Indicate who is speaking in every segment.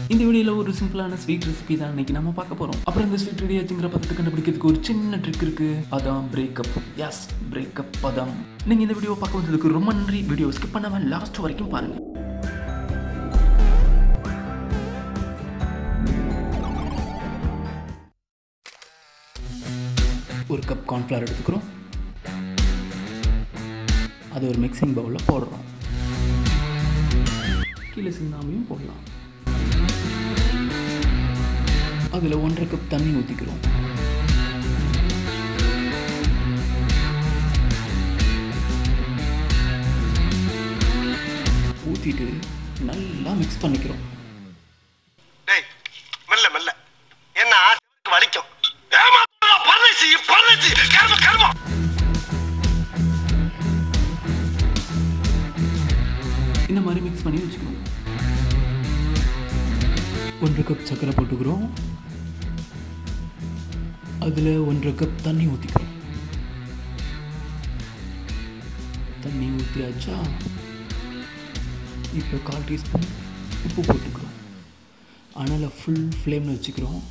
Speaker 1: இந்த வீடியோவில் ஒரு சிம்பிளான ஸ்வீட் ரெசிபி தான் இன்னைக்கு நம்ம பார்க்க போகிறோம் அப்புறம் இந்த ஸ்வீட் ரெடி ஆச்சுங்கிற பதத்தை கண்டுபிடிக்கிறதுக்கு ஒரு சின்ன ட்ரிக் இருக்கு அதான் பிரேக்கப் எஸ் பிரேக்கப் பதம் நீங்கள் இந்த வீடியோ பார்க்க வந்ததுக்கு ரொம்ப நன்றி வீடியோ ஸ்கிப் பண்ணாமல் லாஸ்ட் வரைக்கும் பாருங்க ஒரு கப் கார்ன்ஃப்ளவர் எடுத்துக்கிறோம் அது ஒரு மிக்சிங் பவுலில் போடுறோம் கீழே சிந்தாமையும் போடலாம் அதில் ஒன்றரை கப் தண்ணி ஊற்றிக்கிறோம் ஊற்றிட்டு நல்லா மிக்ஸ் பண்ணிக்கிறோம்
Speaker 2: டேய் மெல்ல மெல்ல என்ன ஆட்டுக்கு வலிக்கும் ஏமாத்துறா பரதேசி பரதேசி கர்ம கர்மம்
Speaker 1: இந்த மாதிரி மிக்ஸ் பண்ணி வச்சுக்கணும் ஒன்றரை கப் சர்க்கரை போட்டுக்கிறோம் அதில் ஒன்றரை கப் தண்ணி ஊற்றிக்கிறோம் தண்ணி ஊற்றியாச்சா இப்போ கால் டீஸ்பூன் உப்பு போட்டுக்கிறோம் அனலை ஃபுல் ஃப்ளேமில் வச்சுக்கிறோம்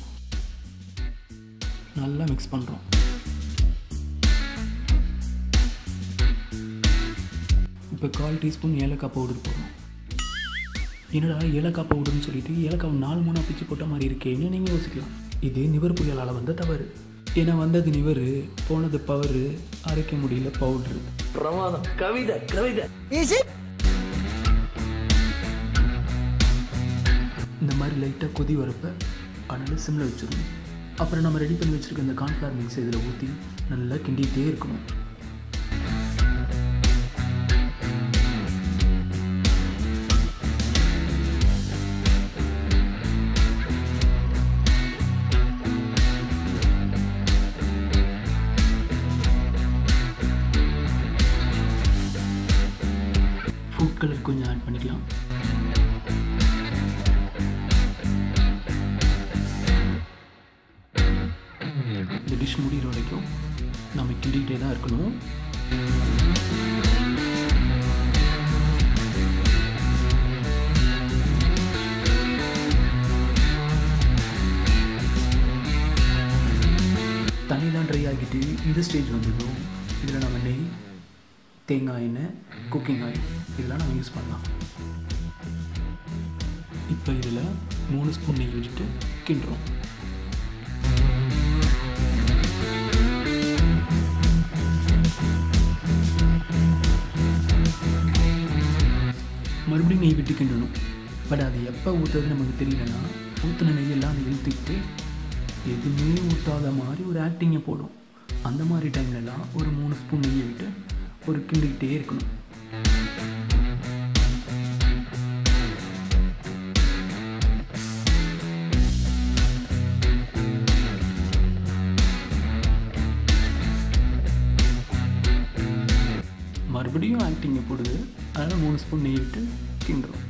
Speaker 1: நல்லா மிக்ஸ் பண்ணுறோம் இப்போ கால் டீஸ்பூன் ஏலக்காய் பவுடர் போடுறோம் என்னடா ஏலக்காய் பவுடர்னு சொல்லிட்டு ஏலக்காய் நாலு மூணா பிச்சு போட்ட மாதிரி இருக்கேன்னு நீங்கள் யோசிக்கலாம் இது நிவர் புயலால் வந்த தவறு ஏன்னா வந்தது நிவர் போனது பவர் அரைக்க முடியல பவுட்ரு
Speaker 3: பிரமாதம் கவிதை கவிதை
Speaker 1: இந்த மாதிரி லைட்டாக கொதி வரப்ப அதனால் சிம்மில் வச்சிடணும் அப்புறம் நம்ம ரெடி பண்ணி வச்சுருக்க இந்த கார்ன்ஃப்ளவர் மிக்ஸ் இதில் ஊற்றி நல்லா கிண்டிகிட்டே இருக்கணும் ஃபுட் கலர் கொஞ்சம் ஆட் பண்ணிக்கலாம் இந்த டிஷ் முடிகிற வரைக்கும் நம்ம கிண்டிக்கிட்டே தான் இருக்கணும் தண்ணிலாம் ட்ரை ஆகிட்டு இந்த ஸ்டேஜ் வந்ததும் இதில் நம்ம நெய் தேங்காய் எண்ணெய் குக்கிங் ஆயில் இதெல்லாம் நம்ம யூஸ் பண்ணலாம் இப்போ இதில் மூணு ஸ்பூன் நெய் விட்டுட்டு கிண்டுறோம் மறுபடியும் நெய் விட்டு கிண்டணும் பட் அது எப்போ ஊற்றுறது நமக்கு தெரியலனா ஊற்றின நெய்யெல்லாம் அது இழுத்துக்கிட்டு எதுவுமே ஊற்றாத மாதிரி ஒரு ஆக்டிங்கை போடும் அந்த மாதிரி டைம்லலாம் ஒரு மூணு ஸ்பூன் நெய்யை விட்டு ஒரு கிண்டிக்கிட்டே இருக்கணும் மறுபடியும் ஆக்டிங்கை போடுது அதனால் மூணு ஸ்பூன் நெய் விட்டு கிண்டுறோம்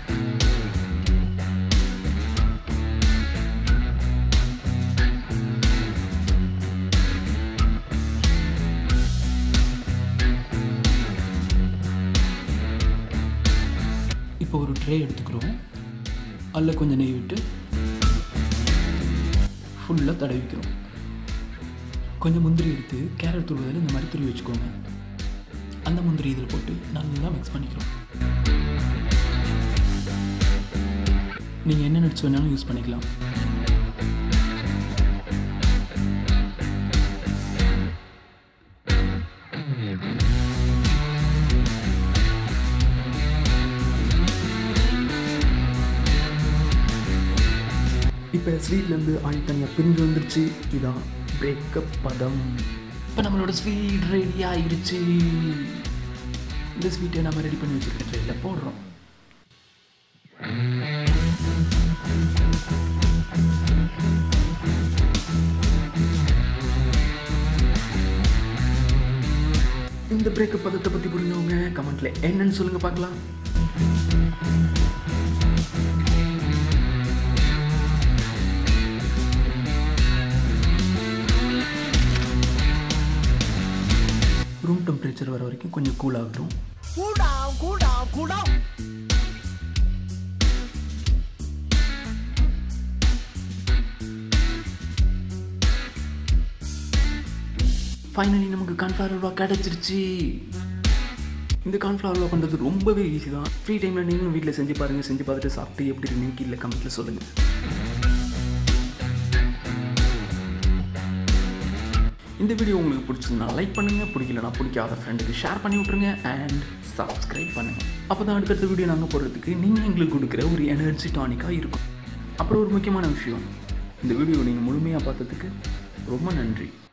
Speaker 1: இப்போ ஒரு ட்ரே எடுத்துக்கிறோம் அதில் கொஞ்சம் நெய் விட்டு ஃபுல்லாக தடவிக்கிறோம் கொஞ்சம் முந்திரி எடுத்து கேரட் துருவதில் இந்த மாதிரி துருவி வச்சுக்கோங்க அந்த முந்திரி இதில் போட்டு நல்லா மிக்ஸ் பண்ணிக்கிறோம் நீங்கள் என்ன நட்ஸ் வேணாலும் யூஸ் பண்ணிக்கலாம் இப்போ ஸ்வீட்லேருந்து ஆயில் தனியாக பிரிஞ்சு வந்துருச்சு இதான் பிரேக்கப் பதம் இப்போ நம்மளோட ஸ்வீட் ரெடி ஆயிருச்சு இந்த ஸ்வீட்டை நம்ம ரெடி பண்ணி வச்சுருக்க ட்ரெயினில் போடுறோம் இந்த பிரேக்கப் பதத்தை பற்றி புரிஞ்சவங்க கமெண்ட்ல என்னன்னு சொல்லுங்க பார்க்கலாம் ரூம் டெம்பரேச்சர் வர வரைக்கும் கொஞ்சம் கூல் ஆகட்டும்
Speaker 3: கூடாம் கூடாம் கூடாம்
Speaker 1: ஃபைனலி நமக்கு கான்ஃப்ளவர் அல்வா கிடச்சிருச்சு இந்த கான்ஃப்ளவர் அல்வா பண்ணுறது ரொம்பவே ஈஸி தான் ஃப்ரீ டைமில் நீங்களும் வீட்டில் செஞ்சு பாருங்கள் செஞ்சு பார்த்துட்டு சாப்பிட்டு எப்படி இருக்குன்னு கீழே கமெண்ட்டில் சொல்லுங்கள் இந்த வீடியோ உங்களுக்கு பிடிச்சிருந்தா லைக் பண்ணுங்கள் பிடிக்கலனா பிடிக்காத ஃப்ரெண்டுக்கு ஷேர் பண்ணி விட்ருங்க அண்ட் சப்ஸ்கிரைப் பண்ணுங்கள் அப்போ தான் அடுத்தடுத்த வீடியோ நாங்கள் போடுறதுக்கு நீங்கள் எங்களுக்கு கொடுக்குற ஒரு எனர்ஜி டானிக்காக இருக்கும் அப்புறம் ஒரு முக்கியமான விஷயம் இந்த வீடியோ நீங்கள் முழுமையாக பார்த்ததுக்கு ரொம்ப நன்றி